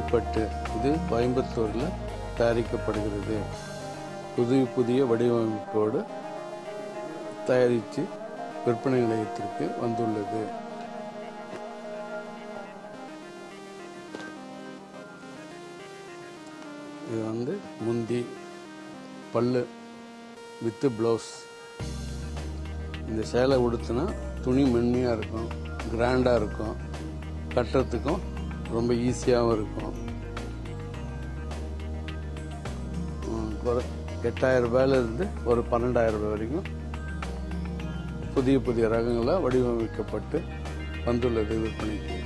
பட்டு இது கோயம்புத்தூரில் தயாரிக்கப்படுகிறது புதிய புதிய வடிவமைப்போடு தயாரித்து விற்பனை நிலையத்திற்கு வந்துள்ளது இது வந்து முந்தி பல்லு வித்து ப்ளவுஸ் இந்த சேலை உடுத்துனா துணி மென்மையாக இருக்கும் கிராண்டாக இருக்கும் கட்டுறதுக்கும் ரொம்ப ஈஸியாகவும் இருக்கும் ம், ஒரு எட்டாயிரம் ரூபாயிலிருந்து ஒரு பன்னெண்டாயிரம் ரூபாய் வரைக்கும் புதிய புதிய ரகங்களாக வடிவமைக்கப்பட்டு வந்துள்ளது விற்பனைக்கு